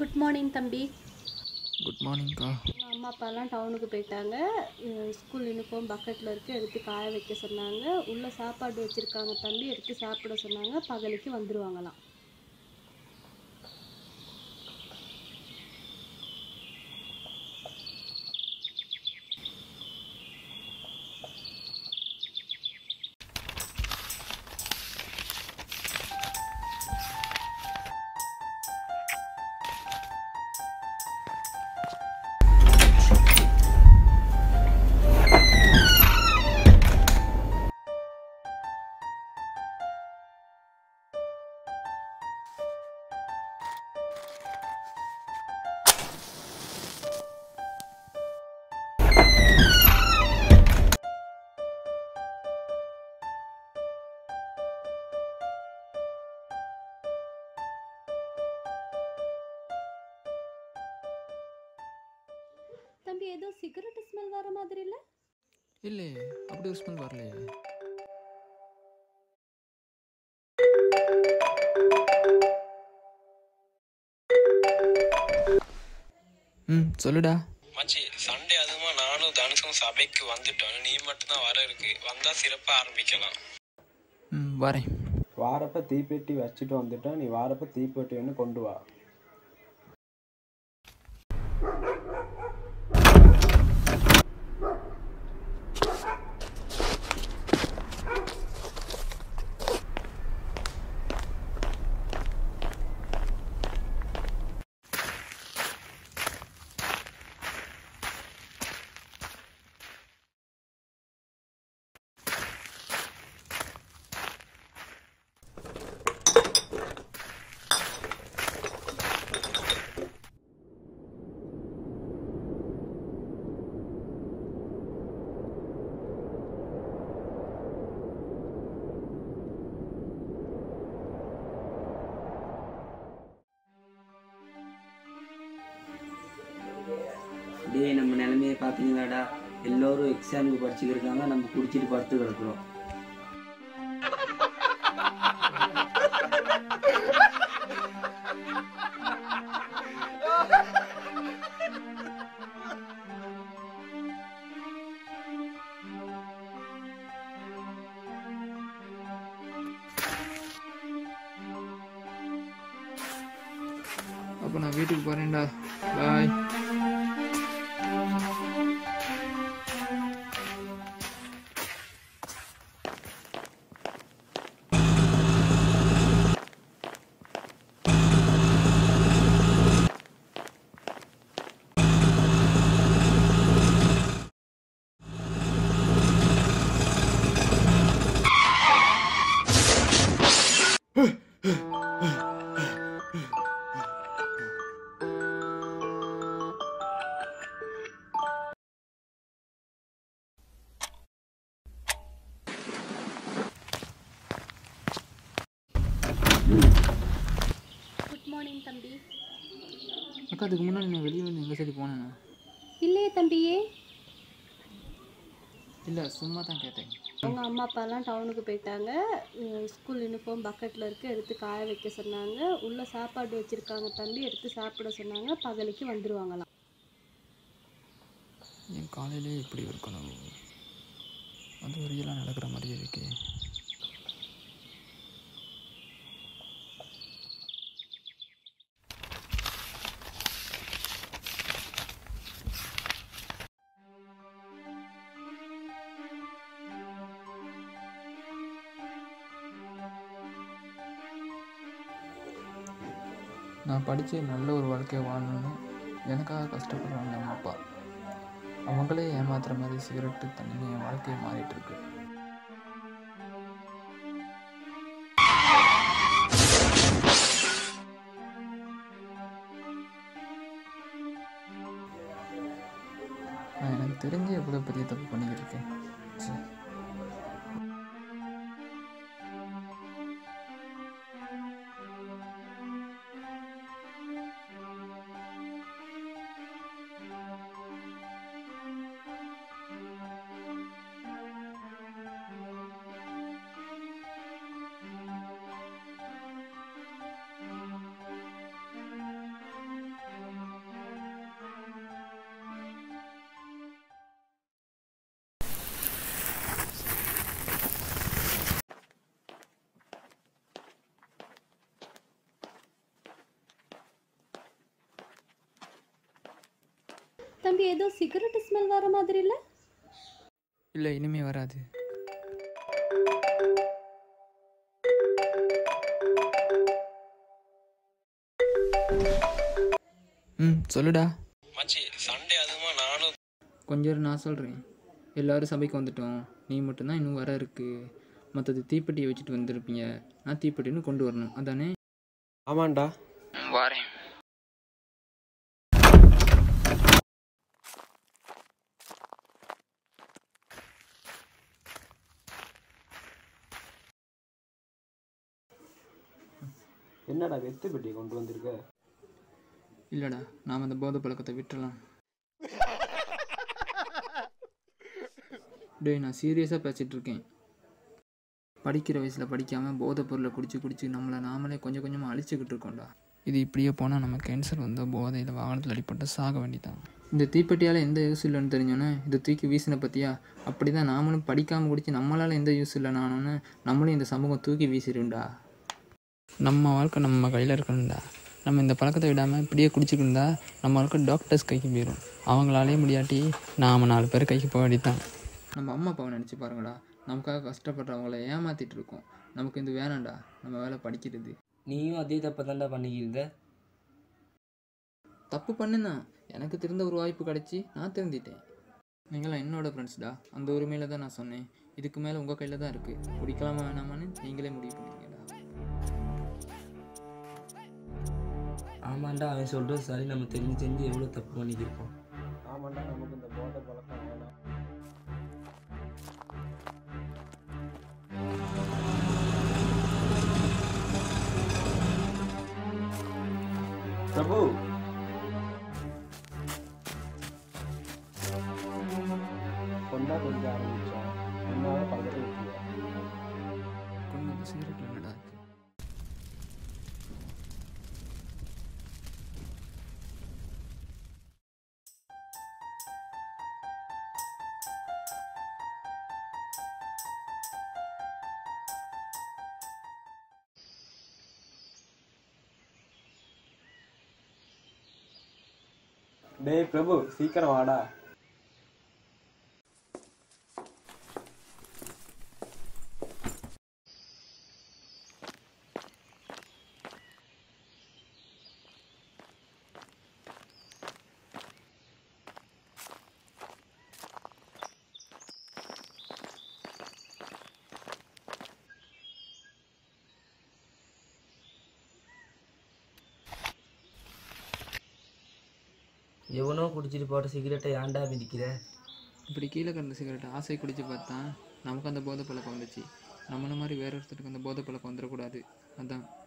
Good morning தம்பி good மார்னிங்க்கா அம்மா அப்பாலாம் டவுனுக்கு போயிட்டாங்க அஹ் ஸ்கூல் யூனிஃபார்ம் பக்கெட்டில் இருக்குது எடுத்து காய வைக்க சொன்னாங்க உள்ளே சாப்பாடு வச்சுருக்காங்க தம்பி எடுத்து சாப்பிட சொன்னாங்க பகலுக்கு வந்துடுவாங்களாம் தம்பி ஏதோ சிகரெட் ஸ்மெல் வர மாதிரி இல்லை இல்லையே அப்படி ஒரு ஸ்மெல் வரலையே ம் சொல்லுடா மச்சி சண்டே அதுமா நானும் தனுஷும் சபைக்கு வந்துட்டோம் நீ மட்டும்தான் வர இருக்கு வந்தா சிறப்பா ஆரம்பிக்கலாம் ம் வரேன் வாரப்ப தீப்பெட்டி வச்சுட்டு வந்துட்டோம் நீ வாரப்ப தீப்பெட்டி ஒன்று கொண்டு வா டேய் நம்ம நிலைமையை பார்த்தீங்களாடா எல்லோரும் எக்ஸாமுக்கு படிச்சுக்கிருக்காங்க நம்ம குடிச்சிட்டு படுத்து கிடக்குறோம் அப்போ நான் வீட்டுக்கு போகிறேன்டா பாய் குட் மார்னிங் தம்பி அக்கா அதுக்கு முன்னாடி நான் வெளியே வந்து எங்கே சரி போனேண்ணா இல்லையே தம்பியே இல்லை சும்மா தான் கேட்டேன் அவங்க அம்மா அப்பாலாம் டவுனுக்கு போயிட்டாங்க அஹ் ஸ்கூல் யூனிஃபார்ம் பக்கெட்டில் இருக்குது எடுத்து காய வைக்க சொன்னாங்க உள்ளே சாப்பாடு வச்சுருக்காங்க தம்பி எடுத்து சாப்பிட சொன்னாங்க பகலுக்கு வந்துடுவாங்களாம் என் காலையிலே இப்படி ஒரு கனவு அது ஒரு ரியலாக நடக்கிற மாதிரியே இருக்கே நான் படித்து நல்ல ஒரு வாழ்க்கையை வாழணும்னு எனக்காக கஷ்டப்படுறாங்க அம்மா அப்பா அவங்களே ஏமாத்துற மாதிரி சிகரெட்டு தண்ணி என் வாழ்க்கையை மாறிட்டு இருக்கு நான் எனக்கு தெரிஞ்சு எவ்வளோ பெரிய தப்பு பண்ணிக்கிட்டு இருக்கேன் ச்சே. தம்பி ஏதோ சிகரெட் ஸ்மெல் வர மாதிரி இல்லை இல்லை இனிமே வராது ம் சொல்லுடா மச்சி சண்டே அதுமா நானும் கொஞ்சம் இரு, நான் சொல்கிறேன் எல்லாரும் சபைக்கு வந்துட்டோம் நீ மட்டும்தான் இன்னும் வர இருக்கு மற்றது தீப்பெட்டியை வச்சுட்டு வந்திருப்பீங்க நான் தீப்பெட்டின்னு கொண்டு வரணும் அதானே ஆமாண்டா வாரேன் என்னடா வெத்து பெட்டியை கொண்டு வந்திருக்க இல்லைடா நாம் அந்த போதை பழக்கத்தை விட்டுறலாம் டேய் நான் சீரியஸாக பேசிகிட்டு இருக்கேன் படிக்கிற வயசில் படிக்காமல் போதைப் பொருளை குடிச்சு குடிச்சு நம்மளை நாமளே கொஞ்சம் கொஞ்சமாக அழிச்சுக்கிட்டு இருக்கோம்டா இது இப்படியே போனால் நம்ம கேன்சர் வந்தால் போதையில் வாகனத்தில் அடிப்பட்டு சாக வேண்டியதான் இந்த தீப்பெட்டியால் எந்த யூஸ் இல்லைன்னு தெரிஞ்சோன்னே இதை தூக்கி வீசின பற்றியா அப்படி தான் நாமளும் படிக்காமல் குடிச்சு நம்மளால் எந்த யூஸ் இல்லை நானுன்னு நம்மளும் இந்த சமூகம் தூக்கி வீசிடும்டா நம்ம வாழ்க்கை நம்ம கையில் இருக்கணும்டா நம்ம இந்த பழக்கத்தை விடாமல் இப்படியே குடிச்சிட்டு இருந்தா நம்ம வாழ்க்கை டாக்டர்ஸ் கைக்கு போயிடும் அவங்களாலே முடியாட்டி நாம் நாலு பேர் கைக்கு போக வேண்டியதான் நம்ம அம்மா அப்பாவை நினச்சி பாருங்கடா நமக்காக கஷ்டப்படுறவங்கள ஏமாத்திட்டு இருக்கோம் நமக்கு இது வேணாம்டா நம்ம வேலை படிக்கிறது நீயும் அதே தப்பை தான்டா பண்ணிக்கிருந்த தப்பு பண்ணுதான் எனக்கு தெரிந்த ஒரு வாய்ப்பு கிடைச்சி நான் திருந்திட்டேன் நீங்களாம் என்னோட ஃப்ரெண்ட்ஸ்டா அந்த உரிமையில தான் நான் சொன்னேன் இதுக்கு மேலே உங்கள் கையில் தான் இருக்குது குடிக்கலாமா வேணாமான்னு நீங்களே முடிவு பண்ணிக்கங்கடா ஆமாண்டா அவன் சொல்கிறது சரி நம்ம தெரிஞ்சு தெரிஞ்சு எவ்வளோ தப்பு பண்ணிக்கிருப்போம் ஆமாண்டா நமக்கு இந்த போதை பழக்கம் வேணாம் பிரபு கொண்டா கொஞ்சம் ஆரம்பிச்சோம் உன்னால பக்கத்து விட்டுருவா கொண்டு வந்து சிகரெட் என்னடா இருக்கு டேய் பிரபு சீக்கிரம் வாடா எவனோ குடிச்சிட்டு போட்ட சிகரெட்டை ஏன்டா மிதிக்கிற இப்படி கீழே கிடந்த சிகரெட் ஆசை குடிச்சு பார்த்தா நமக்கு அந்த போதை பழக்கம் வந்துச்சு நம்மள மாதிரி வேற ஒருத்தருக்கு அந்த போதை பழக்கம் வந்துடக்கூடாது அதான்